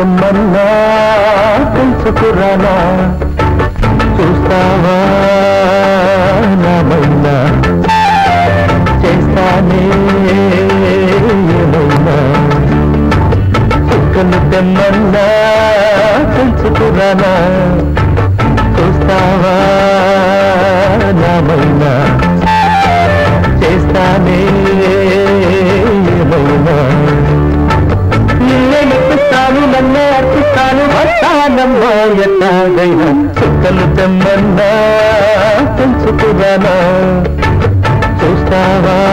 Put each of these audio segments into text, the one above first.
తెమ్మన్నా తెలుసుకురానా చూస్తావా నామైనా చేస్తానే ఏమైనా చుక్కలు తెమ్మన్నా తెలుసుకురానా చూస్తావా నామైనా చేస్తానే ఏమైనా నిన్నే మెప్పిస్తాను నన్నే అర్పిస్తాను వస్తానమ్మా ఎట్లాగైనా చుక్కలు తెమ్మన్నా తెలుసుకురానా చూస్తావా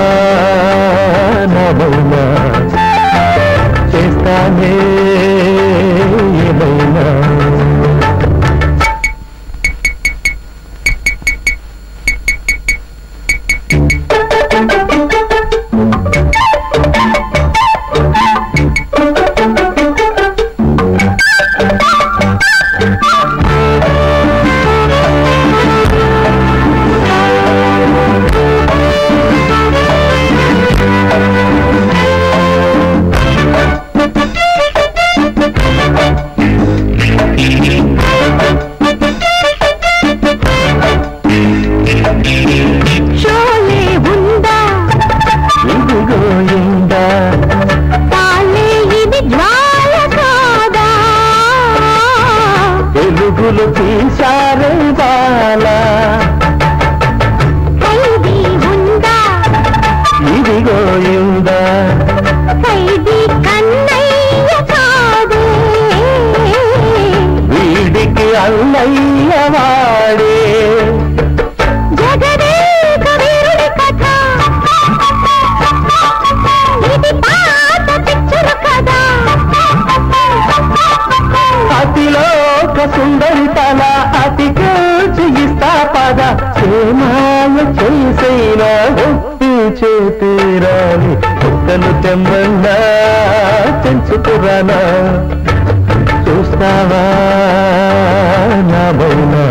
నామైనా చేస్తానే ఏమైనా షోలే ఉందా ఇదిగో ఇందా తాలే ఇది జ్వాల కాదా వెలుగులు తీశారే బాల ఖైదీ ఉందా ఇదిగో ఇందా ఖైదీ కన్నయ్య కాదే వీడికి అన్నయ్య వాడే జగదేక వీరుడి కథ ఇది పాత పిక్చర్ కదా అతిలోక సుందరి తల అతి ఇస్తా పద చేమాయ చేసైనా ఒప్పి చేతిరాని కుక్కలు తెమ్మన్నా తెంచుకురానా చూస్తావా నామైనా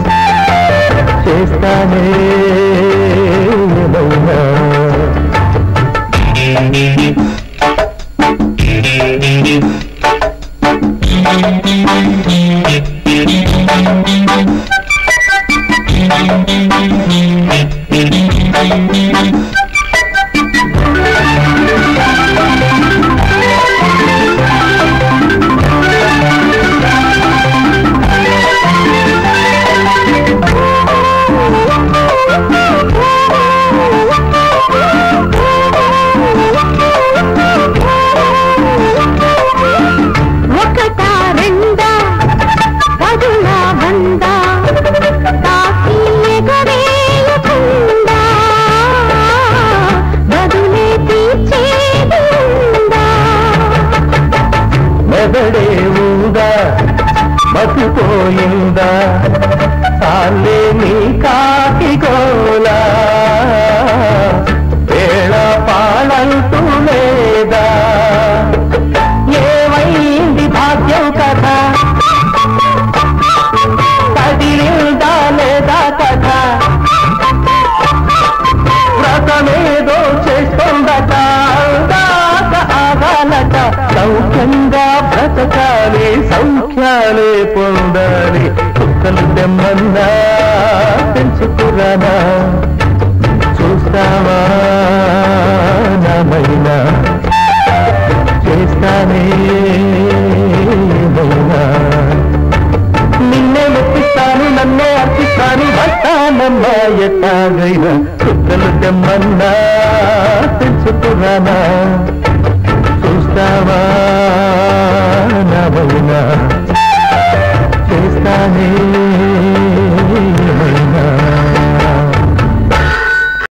చేస్తానే ఏమైనా ఒకటా రెండా పదులా వందా తాకి ఎగరేయకుండా బదులే తీర్చేది ఉందా మెదడే ఊదా మతిపోయిందా సాలే నీ కాకి గోలా వేళ పాడంటూ లేదా ఏమైంది భాగ్యం కథ కదిలిందా లేదా కథ వ్రతమేదో చేస్తుందట అందాక ఆగాలట సౌఖ్యంగా బ్రతకాలి సౌఖ్యాలే పొందాలి కుక్కలు తెమ్మన్నా పెంచుకురానా చూస్తావా నామైనా చేస్తానే ఏమైనా. నిన్నే మెప్పిస్తాను నన్నే అర్పిస్తాను వస్తానమ్మా ఎట్టాగైనా కుక్కలు తెమ్మన్నా తెలుసుకురానా చూస్తావా నామైనా చేస్తానే